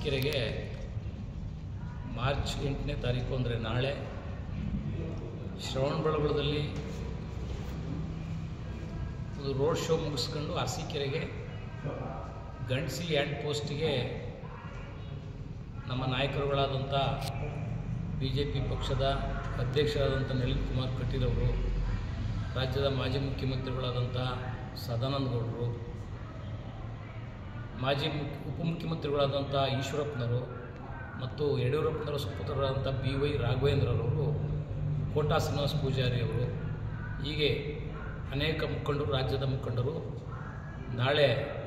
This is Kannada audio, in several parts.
ಅರಸೀಕೆರೆಗೆ ಮಾರ್ಚ್ ಎಂಟನೇ ತಾರೀಕು ಅಂದರೆ ನಾಳೆ ಶ್ರವಣಬೆಳಗೊಳದಲ್ಲಿ ಒಂದು ರೋಡ್ ಶೋ ಮುಗಿಸ್ಕೊಂಡು ಅರಸೀಕೆರೆಗೆ ಗಂಡ್ಸಿ ಹ್ಯಾಂಡ್ ಪೋಸ್ಟಿಗೆ ನಮ್ಮ ನಾಯಕರುಗಳಾದಂಥ ಬಿ ಜೆ ಪಿ ಪಕ್ಷದ ಅಧ್ಯಕ್ಷರಾದಂಥ ನಳಿನ್ ಕುಮಾರ್ ಕಟೀಲ್ ಅವರು ರಾಜ್ಯದ ಮಾಜಿ ಮುಖ್ಯಮಂತ್ರಿಗಳಾದಂಥ ಸದಾನಂದ ಗೌಡರು ಮಾಜಿ ಮುಖ್ಯ ಉಪಮುಖ್ಯಮಂತ್ರಿಗಳಾದಂಥ ಈಶ್ವರಪ್ಪನವರು ಮತ್ತು ಯಡಿಯೂರಪ್ಪನವರ ಸುಪುತ್ರರಾದಂಥ ಬಿ ವೈ ರಾಘವೇಂದ್ರರವರು ಕೋಟಾ ಶ್ರೀನಿವಾಸ ಪೂಜಾರಿ ಅವರು ಹೀಗೆ ಅನೇಕ ಮುಖಂಡರು ರಾಜ್ಯದ ಮುಖಂಡರು ನಾಳೆ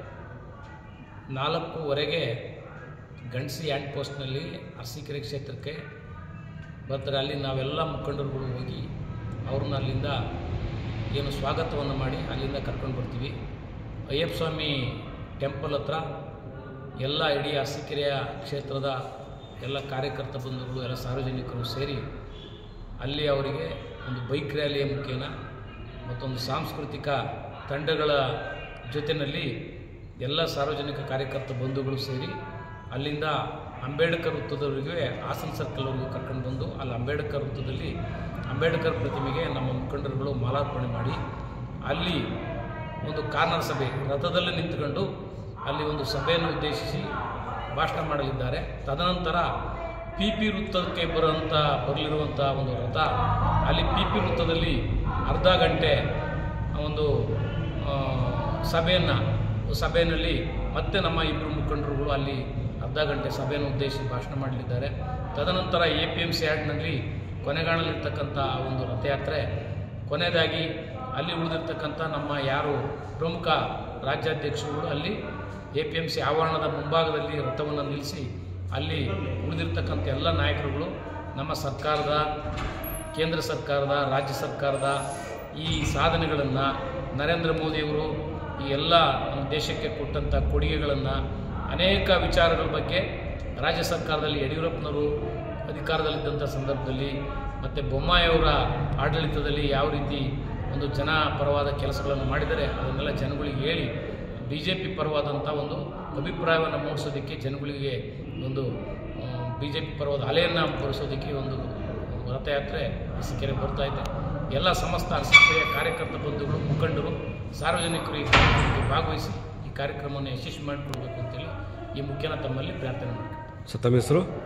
ನಾಲ್ಕೂವರೆಗೆ ಗಂಡಸಿ ಹ್ಯಾಂಡ್ ಪೋಸ್ಟ್ನಲ್ಲಿ ಅರಸೀಕೆರೆ ಕ್ಷೇತ್ರಕ್ಕೆ ಬರ್ತಾರೆ ಅಲ್ಲಿ ನಾವೆಲ್ಲ ಮುಖಂಡರುಗಳು ಹೋಗಿ ಅವ್ರನ್ನ ಅಲ್ಲಿಂದ ಏನು ಸ್ವಾಗತವನ್ನು ಮಾಡಿ ಅಲ್ಲಿಂದ ಕರ್ಕೊಂಡು ಬರ್ತೀವಿ ಅಯ್ಯಪ್ಪ ಸ್ವಾಮಿ ಟೆಂಪಲ್ ಹತ್ರ ಎಲ್ಲ ಇಡೀ ಅರಸೀಕೆರೆಯ ಕ್ಷೇತ್ರದ ಎಲ್ಲ ಕಾರ್ಯಕರ್ತ ಬಂಧುಗಳು ಎಲ್ಲ ಸಾರ್ವಜನಿಕರು ಸೇರಿ ಅಲ್ಲಿ ಅವರಿಗೆ ಒಂದು ಬೈಕ್ ರ್ಯಾಲಿಯ ಮುಖೇನ ಮತ್ತೊಂದು ಸಾಂಸ್ಕೃತಿಕ ತಂಡಗಳ ಜೊತೆಯಲ್ಲಿ ಎಲ್ಲ ಸಾರ್ವಜನಿಕ ಕಾರ್ಯಕರ್ತ ಬಂಧುಗಳು ಸೇರಿ ಅಲ್ಲಿಂದ ಅಂಬೇಡ್ಕರ್ ವೃತ್ತದವರೆಗೆ ಹಾಸನ ಸರ್ಕಲ್ವರೆಗೂ ಕರ್ಕೊಂಡು ಬಂದು ಅಲ್ಲಿ ಅಂಬೇಡ್ಕರ್ ವೃತ್ತದಲ್ಲಿ ಅಂಬೇಡ್ಕರ್ ಪ್ರತಿಮೆಗೆ ನಮ್ಮ ಮುಖಂಡರುಗಳು ಮಾಲಾರ್ಪಣೆ ಮಾಡಿ ಅಲ್ಲಿ ಒಂದು ಕಾರ್ನರ್ ಸಭೆ ರಥದಲ್ಲಿ ನಿಂತುಕೊಂಡು ಅಲ್ಲಿ ಒಂದು ಸಭೆಯನ್ನು ಉದ್ದೇಶಿಸಿ ಭಾಷಣ ಮಾಡಲಿದ್ದಾರೆ ತದನಂತರ ಪಿ ಪಿ ವೃತ್ತಕ್ಕೆ ಬರುವಂಥ ಬರಲಿರುವಂಥ ಒಂದು ರಥ ಅಲ್ಲಿ ಪಿ ಪಿ ವೃತ್ತದಲ್ಲಿ ಅರ್ಧ ಗಂಟೆ ಒಂದು ಸಭೆಯನ್ನು ಸಭೆಯಲ್ಲಿ ಮತ್ತೆ ನಮ್ಮ ಇಬ್ಬರು ಮುಖಂಡರುಗಳು ಅಲ್ಲಿ ಅರ್ಧ ಗಂಟೆ ಸಭೆಯನ್ನು ಉದ್ದೇಶಿಸಿ ಭಾಷಣ ಮಾಡಲಿದ್ದಾರೆ ತದನಂತರ ಎ ಪಿ ಎಮ್ ಸಿ ಆ್ಯಡ್ನಲ್ಲಿ ಕೊನೆಗಾಣಲಿರ್ತಕ್ಕಂಥ ಆ ಒಂದು ರಥಯಾತ್ರೆ ಕೊನೆಯದಾಗಿ ಅಲ್ಲಿ ಉಳಿದಿರ್ತಕ್ಕಂಥ ನಮ್ಮ ಯಾರು ಪ್ರಮುಖ ರಾಜ್ಯಾಧ್ಯಕ್ಷರುಗಳು ಅಲ್ಲಿ ಎ ಪಿ ಎಮ್ ಸಿ ಆವರಣದ ಮುಂಭಾಗದಲ್ಲಿ ರಥವನ್ನು ನಿಲ್ಲಿಸಿ ಅಲ್ಲಿ ಉಳಿದಿರ್ತಕ್ಕಂಥ ಎಲ್ಲ ನಾಯಕರುಗಳು ನಮ್ಮ ಸರ್ಕಾರದ ಕೇಂದ್ರ ಸರ್ಕಾರದ ರಾಜ್ಯ ಸರ್ಕಾರದ ಈ ಸಾಧನೆಗಳನ್ನು ನರೇಂದ್ರ ಮೋದಿಯವರು ಈ ಎಲ್ಲ ನಮ್ಮ ದೇಶಕ್ಕೆ ಕೊಟ್ಟಂಥ ಕೊಡುಗೆಗಳನ್ನು ಅನೇಕ ವಿಚಾರಗಳ ಬಗ್ಗೆ ರಾಜ್ಯ ಸರ್ಕಾರದಲ್ಲಿ ಯಡಿಯೂರಪ್ಪನವರು ಅಧಿಕಾರದಲ್ಲಿದ್ದಂಥ ಸಂದರ್ಭದಲ್ಲಿ ಮತ್ತು ಬೊಮ್ಮಾಯಿಯವರ ಆಡಳಿತದಲ್ಲಿ ಯಾವ ರೀತಿ ಒಂದು ಜನ ಪರವಾದ ಕೆಲಸಗಳನ್ನು ಮಾಡಿದರೆ ಅದನ್ನೆಲ್ಲ ಜನಗಳಿಗೆ ಹೇಳಿ ಬಿ ಜೆ ಪಿ ಪರವಾದಂಥ ಒಂದು ಅಭಿಪ್ರಾಯವನ್ನು ಮೂಡಿಸೋದಕ್ಕೆ ಜನಗಳಿಗೆ ಒಂದು ಬಿ ಜೆ ಪಿ ಪರವಾದ ಅಲೆಯನ್ನು ಬರೆಸೋದಕ್ಕೆ ಒಂದು ರಥಯಾತ್ರೆ ಅರಸೀಕೆರೆ ಬರ್ತಾ ಇದೆ ಎಲ್ಲ ಸಮಸ್ತ ಅರಸೀಕೆರೆಯ ಕಾರ್ಯಕರ್ತ ಬಂಧುಗಳು ಮುಖಂಡರು ಸಾರ್ವಜನಿಕರು ಈ ಕಾರ್ಯಕ್ರಮಕ್ಕೆ ಭಾಗವಹಿಸಿ ಈ ಕಾರ್ಯಕ್ರಮವನ್ನು ಯಶಸ್ವಿ ಮಾಡಿಕೊಡ್ಬೇಕು ಅಂತೇಳಿ ಈ ಮುಖ್ಯನ ತಮ್ಮಲ್ಲಿ ಪ್ರಾರ್ಥನೆ ಮಾಡ್ತೀನಿ ಸರ್ ತಮ್ಮ ಹೆಸರು